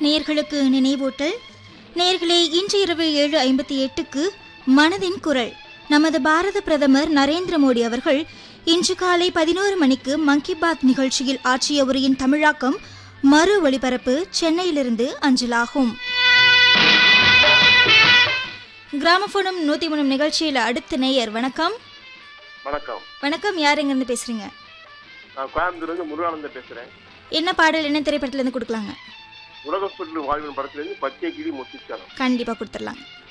நேர்களுக்கு நினைவூட்டல் நேர்களே இன்று இரவு ஏழு ஐம்பத்தி எட்டுக்கு மனதின் குரல் நமது பாரத பிரதமர் நரேந்திர மோடி அவர்கள் இன்று காலை பதினோரு மணிக்கு மன் கி பாத் நிகழ்ச்சியில் ஆற்றிய உரையின் தமிழாக்கம் மறு ஒளிபரப்பு சென்னையிலிருந்து அஞ்சலாகும் கிராமபோனும் நூத்தி மூணு நிகழ்ச்சியில் அடுத்த நேயர் வணக்கம் வணக்கம் வணக்கம் யார் எங்கிருந்து பேசுறீங்க நான் கோயம்புத்தூர்லேருந்து முருகானந்தம் பேசுகிறேன் என்ன பாடல் என்ன திரைப்படத்துல இருந்து கொடுக்கலாங்க உலக சுற்று வாழ்வின் படத்துலேருந்து பச்சை கிளி முத்துச்சாரம் கண்டிப்பா கொடுத்துடலாங்க